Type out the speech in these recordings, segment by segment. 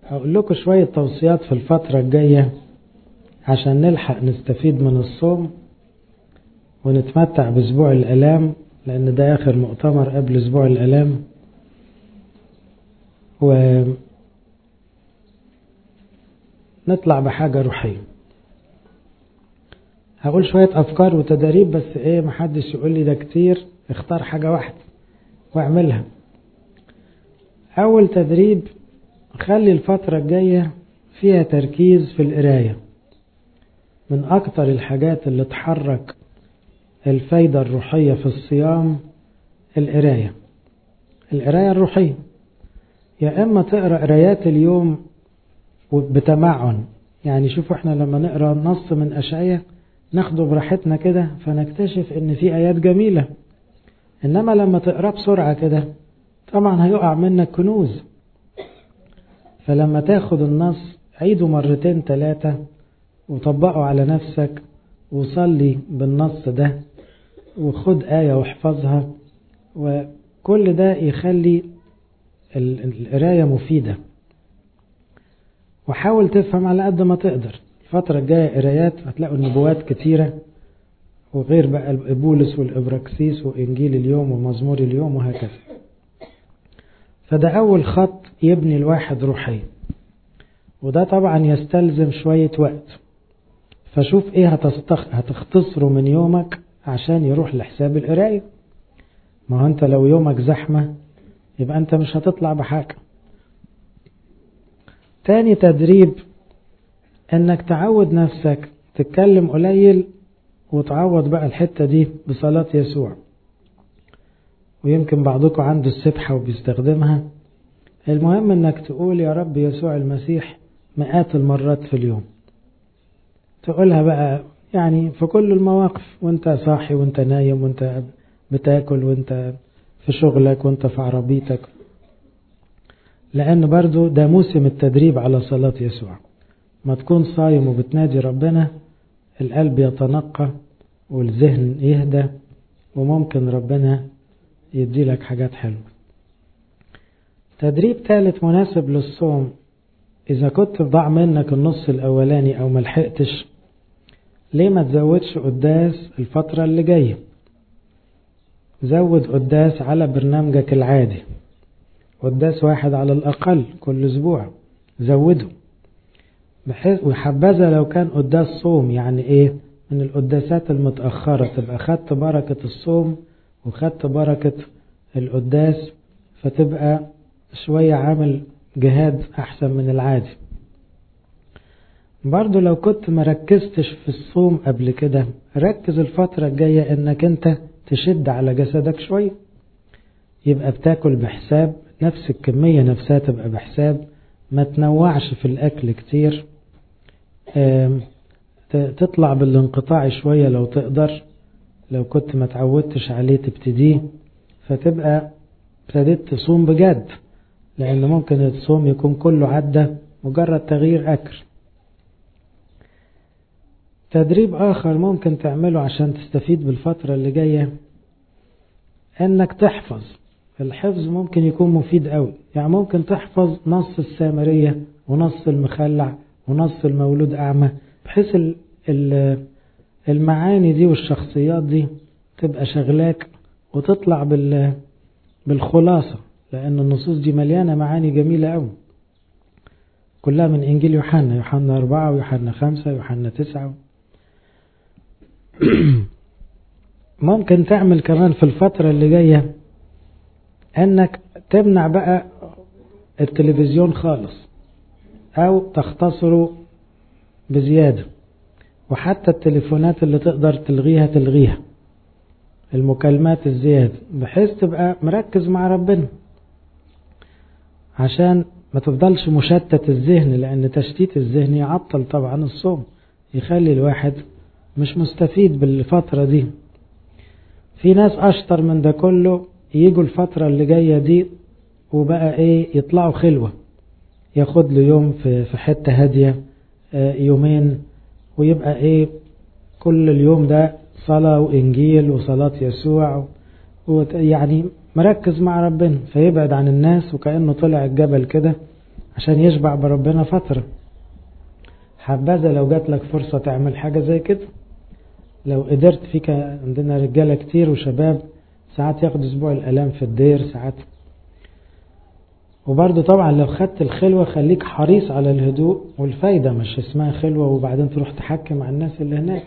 هقول لكم شوية توصيات في الفترة الجاية عشان نلحق نستفيد من الصوم ونتمتع بأسبوع الآلام لأن ده آخر مؤتمر قبل أسبوع الآلام و نطلع بحاجة روحية هقول شوية أفكار وتدريب بس إيه محدش يقول لي ده كتير اختار حاجة واحدة واعملها أول تدريب خلي الفترة الجاية فيها تركيز في القراية من أكتر الحاجات اللي تحرك الفايدة الروحية في الصيام القراية القراية الروحية يا إما تقرأ قرايات اليوم بتمعن يعني شوفوا احنا لما نقرأ نص من أشعية ناخده براحتنا كده فنكتشف ان في آيات جميلة إنما لما تقرأ بسرعة كده طبعا هيقع منك كنوز فلما تاخد النص عيده مرتين ثلاثة وطبقه على نفسك وصلي بالنص ده وخد آية واحفظها وكل ده يخلي القراية مفيدة وحاول تفهم على قد ما تقدر الفترة الجاية قرايات هتلاقوا النبوات كتيرة وغير بقى بولس والإبراكسيس وإنجيل اليوم ومزمور اليوم وهكذا فده أول خط يبني الواحد روحيا وده طبعا يستلزم شوية وقت فشوف ايه هتستخ... هتختصره من يومك عشان يروح لحساب القراية ما هو انت لو يومك زحمة يبقى انت مش هتطلع بحاجة تاني تدريب انك تعود نفسك تتكلم قليل وتعوض بقى الحتة دي بصلاة يسوع ويمكن بعضكم عنده السبحة وبيستخدمها المهم انك تقول يا رب يسوع المسيح مئات المرات في اليوم تقولها بقى يعني في كل المواقف وانت صاحي وانت نايم وانت بتاكل وانت في شغلك وانت في عربيتك لان برضو ده موسم التدريب على صلاة يسوع ما تكون صايم وبتنادي ربنا القلب يتنقى والذهن يهدى وممكن ربنا يدي لك حاجات حلوة تدريب ثالث مناسب للصوم إذا كنت ضاع منك النص الأولاني أو ملحقتش ليه ما تزودش قداس الفترة اللي جاية زود قداس على برنامجك العادي قداس واحد على الأقل كل أسبوع زوده بحيث وحبذا لو كان قداس صوم يعني إيه من القداسات المتأخرة تبقى خدت بركة الصوم وخدت بركة القداس فتبقى شوية عامل جهاد أحسن من العادي برضو لو كنت مركزتش في الصوم قبل كده ركز الفترة الجاية انك انت تشد على جسدك شوية يبقى بتاكل بحساب نفس الكمية نفسها تبقى بحساب ما تنوعش في الأكل كتير تطلع بالانقطاع شوية لو تقدر لو كنت ما تعودتش عليه تبتديه فتبقى ابتديت تصوم بجد لأن ممكن الصوم يكون كله عدى مجرد تغيير أكل تدريب آخر ممكن تعمله عشان تستفيد بالفترة اللي جاية أنك تحفظ الحفظ ممكن يكون مفيد قوي يعني ممكن تحفظ نص السامرية ونص المخلع ونص المولود أعمى بحيث المعاني دي والشخصيات دي تبقى شغلاك وتطلع بالخلاصة لأن النصوص دي مليانة معاني جميلة قوي كلها من إنجيل يوحنا يوحنا أربعة ويوحنا خمسة ويوحنا تسعة ممكن تعمل كمان في الفترة اللي جاية أنك تمنع بقى التلفزيون خالص أو تختصره بزيادة وحتى التليفونات اللي تقدر تلغيها تلغيها المكالمات الزيادة بحيث تبقى مركز مع ربنا عشان ما تفضلش مشتت الذهن لأن تشتيت الذهن يعطل طبعا الصوم يخلي الواحد مش مستفيد بالفترة دي في ناس أشطر من ده كله يجوا الفترة اللي جاية دي وبقى ايه يطلعوا خلوة ياخد له يوم في في حتة هادية يومين ويبقى ايه كل اليوم ده صلاة وإنجيل وصلاة يسوع يعني مركز مع ربنا فيبعد عن الناس وكأنه طلع الجبل كده عشان يشبع بربنا فترة حبذا لو جات لك فرصة تعمل حاجة زي كده لو قدرت فيك عندنا رجالة كتير وشباب ساعات ياخدوا اسبوع الالام في الدير ساعات وبرضه طبعا لو خدت الخلوة خليك حريص على الهدوء والفايدة مش اسمها خلوة وبعدين تروح تحكم مع الناس اللي هناك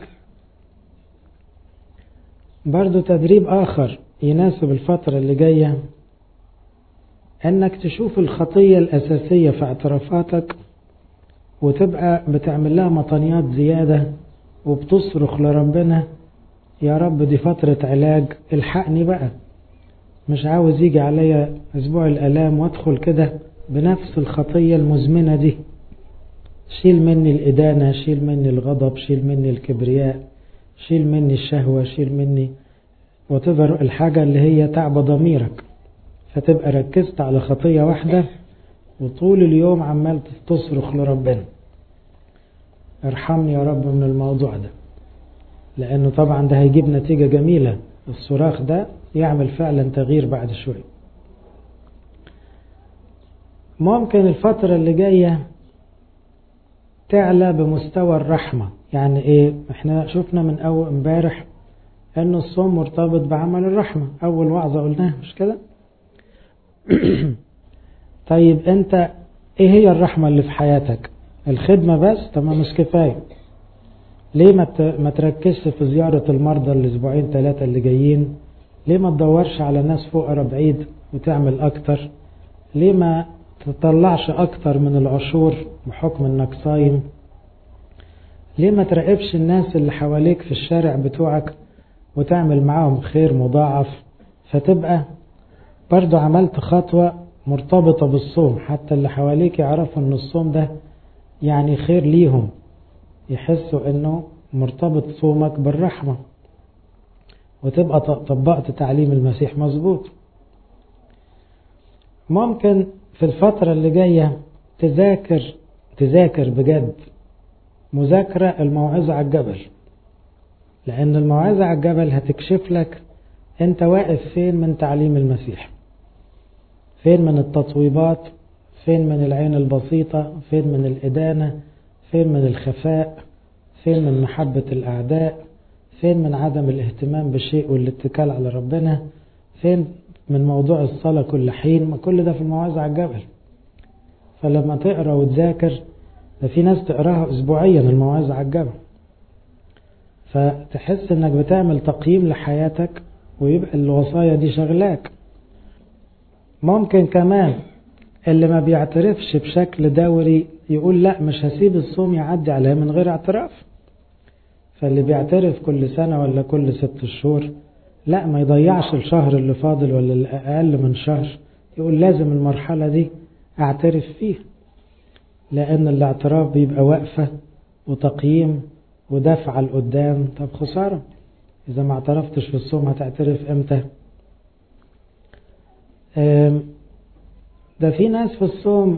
برضه تدريب آخر يناسب الفترة اللي جاية انك تشوف الخطية الأساسية في اعترافاتك وتبقى بتعمل لها مطنيات زيادة وبتصرخ لربنا يا رب دي فترة علاج الحقني بقى مش عاوز يجي عليا اسبوع الالام وادخل كده بنفس الخطية المزمنة دي شيل مني الادانة شيل مني الغضب شيل مني الكبرياء شيل مني الشهوة شيل مني وتظهر الحاجة اللي هي تعب ضميرك فتبقى ركزت على خطية واحدة وطول اليوم عمال تصرخ لربنا ارحمني يا رب من الموضوع ده لانه طبعا ده هيجيب نتيجة جميلة الصراخ ده يعمل فعلا تغيير بعد شوي ممكن الفترة اللي جاية تعلى بمستوى الرحمة يعني ايه احنا شفنا من اول امبارح انه الصوم مرتبط بعمل الرحمة اول وعظة قلناها مش كده طيب انت ايه هي الرحمة اللي في حياتك الخدمة بس طب مش كفاية ليه ما ما تركزش في زيارة المرضى الاسبوعين ثلاثة اللي جايين ليه ما تدورش على ناس فقراء بعيد وتعمل اكتر ليه ما تطلعش اكتر من العشور بحكم انك صايم ليه ما تراقبش الناس اللي حواليك في الشارع بتوعك وتعمل معاهم خير مضاعف فتبقى برضو عملت خطوة مرتبطة بالصوم حتى اللي حواليك يعرفوا ان الصوم ده يعني خير ليهم يحسوا انه مرتبط صومك بالرحمة وتبقى طبقت تعليم المسيح مظبوط ممكن في الفترة اللي جاية تذاكر تذاكر بجد مذاكرة الموعظة على الجبل لأن الموعظة على الجبل هتكشف لك أنت واقف فين من تعليم المسيح فين من التطويبات فين من العين البسيطة فين من الإدانة فين من الخفاء فين من محبة الأعداء فين من عدم الاهتمام بشيء والاتكال على ربنا فين من موضوع الصلاة كل حين ما كل ده في الموعظة على الجبل فلما تقرأ وتذاكر ده في ناس تقراها أسبوعيا الموعظة على الجبل فتحس انك بتعمل تقييم لحياتك ويبقى الوصايا دي شغلاك ممكن كمان اللي ما بيعترفش بشكل دوري يقول لا مش هسيب الصوم يعدي عليه من غير اعتراف فاللي بيعترف كل سنة ولا كل ست شهور لا ما يضيعش الشهر اللي فاضل ولا الأقل من شهر يقول لازم المرحلة دي اعترف فيها لأن الاعتراف بيبقى وقفة وتقييم ودفع لقدام طب خسارة إذا ما اعترفتش في الصوم هتعترف إمتى ده في ناس في الصوم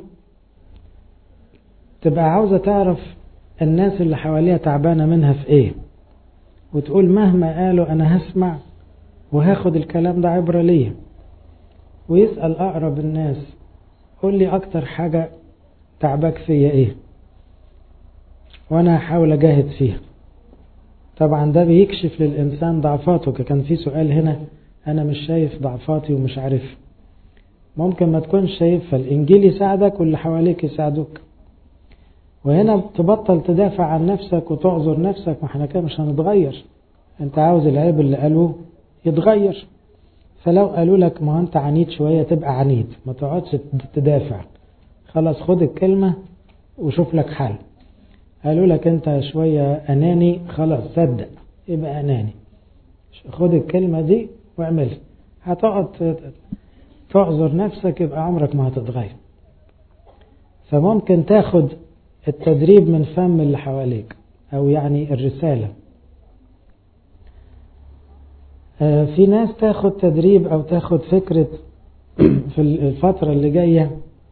تبقى عاوزة تعرف الناس اللي حواليها تعبانة منها في ايه وتقول مهما قالوا انا هسمع وهاخد الكلام ده عبرة ليه ويسأل اقرب الناس قول لي اكتر حاجة تعبك فيا ايه وانا هحاول اجاهد فيها طبعا ده بيكشف للانسان ضعفاته كان في سؤال هنا انا مش شايف ضعفاتي ومش عارف ممكن ما تكونش شايف فالانجيل يساعدك واللي حواليك يساعدوك وهنا تبطل تدافع عن نفسك وتعذر نفسك ما احنا كده مش هنتغير انت عاوز العيب اللي قالوه يتغير فلو قالوا لك ما انت عنيد شوية تبقى عنيد ما تقعدش تدافع خلاص خد الكلمة وشوف لك حل قالوا لك انت شوية اناني خلاص صدق يبقى اناني خد الكلمة دي واعملها هتقعد تعذر نفسك يبقى عمرك ما هتتغير فممكن تاخد التدريب من فم اللي حواليك او يعني الرسالة في ناس تاخد تدريب او تاخد فكرة في الفترة اللي جاية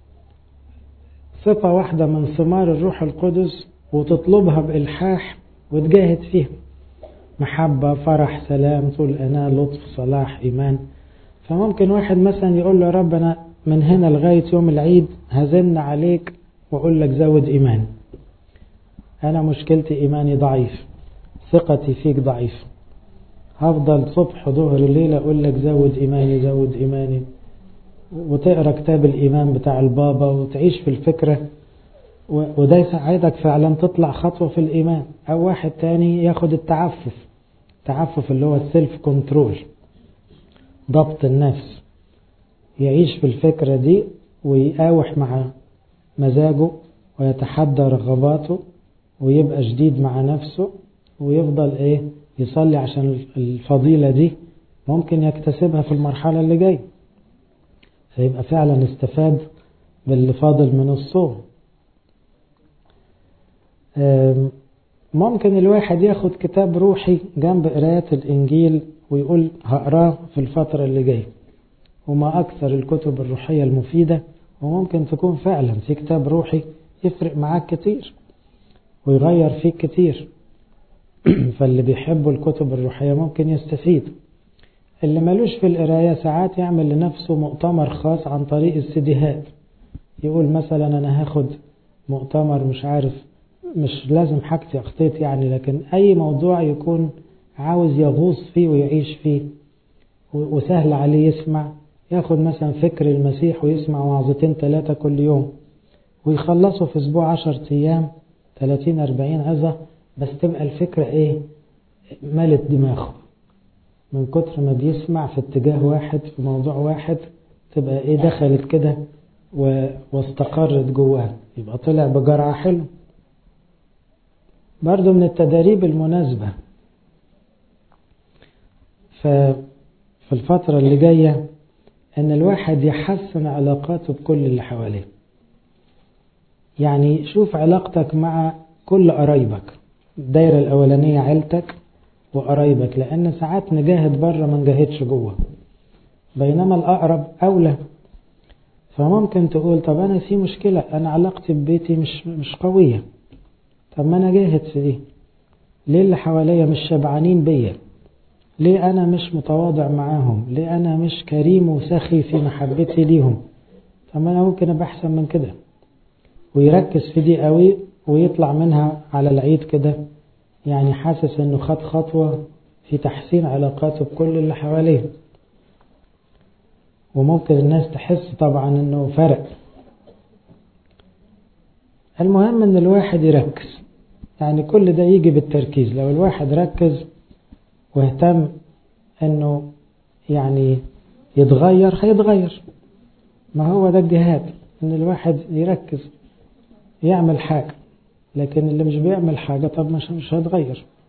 صفة واحدة من ثمار الروح القدس وتطلبها بإلحاح وتجاهد فيها محبة فرح سلام طول أنا لطف صلاح إيمان فممكن واحد مثلا يقول له يا رب أنا من هنا لغاية يوم العيد هزن عليك وأقول لك زود إيمان أنا مشكلتي إيماني ضعيف ثقتي فيك ضعيف هفضل صبح ظهر الليل أقول لك زود إيماني زود إيماني وتقرأ كتاب الإيمان بتاع البابا وتعيش في الفكرة وده يساعدك فعلا تطلع خطوة في الإيمان أو واحد تاني ياخد التعفف التعفف اللي هو السيلف كنترول ضبط النفس يعيش في الفكرة دي ويقاوح مع مزاجه ويتحدى رغباته ويبقى شديد مع نفسه ويفضل ايه يصلي عشان الفضيلة دي ممكن يكتسبها في المرحلة اللي جاية فيبقى فعلا استفاد باللي فاضل من الصوم ممكن الواحد ياخد كتاب روحي جنب قراية الإنجيل ويقول هقراه في الفترة اللي جاية وما أكثر الكتب الروحية المفيدة وممكن تكون فعلا في كتاب روحي يفرق معاك كتير ويغير فيك كتير فاللي بيحبوا الكتب الروحية ممكن يستفيد اللي ملوش في القراية ساعات يعمل لنفسه مؤتمر خاص عن طريق السيديهات يقول مثلا أنا هاخد مؤتمر مش عارف مش لازم حاجتي أخطيت يعني لكن أي موضوع يكون عاوز يغوص فيه ويعيش فيه وسهل عليه يسمع ياخد مثلا فكر المسيح ويسمع وعظتين ثلاثة كل يوم ويخلصوا في أسبوع عشر أيام 30 40 عظة بس تبقى الفكرة إيه ملت دماغه من كتر ما بيسمع في اتجاه واحد في موضوع واحد تبقى إيه دخلت كده واستقرت جواه يبقى طلع بجرعة حلو برضو من التدريب المناسبة ففي الفترة اللي جاية ان الواحد يحسن علاقاته بكل اللي حواليه يعني شوف علاقتك مع كل قرايبك الدايرة الأولانية عيلتك وقرايبك لأن ساعات نجاهد بره ما نجاهدش جوه بينما الأقرب أولى فممكن تقول طب أنا في مشكلة أنا علاقتي ببيتي مش مش قوية طب ما أنا جاهد في دي ليه اللي حواليا مش شبعانين بيا ليه أنا مش متواضع معاهم ليه أنا مش كريم وسخي في محبتي ليهم طب أنا ممكن أبقى أحسن من كده ويركز في دي قوي ويطلع منها على العيد كده يعني حاسس انه خد خطوة في تحسين علاقاته بكل اللي حواليه وممكن الناس تحس طبعا انه فرق المهم ان الواحد يركز يعني كل ده يجي بالتركيز لو الواحد ركز واهتم انه يعني يتغير هيتغير ما هو ده الجهاد ان الواحد يركز يعمل حاجة لكن اللي مش بيعمل حاجة طب مش مش هتغير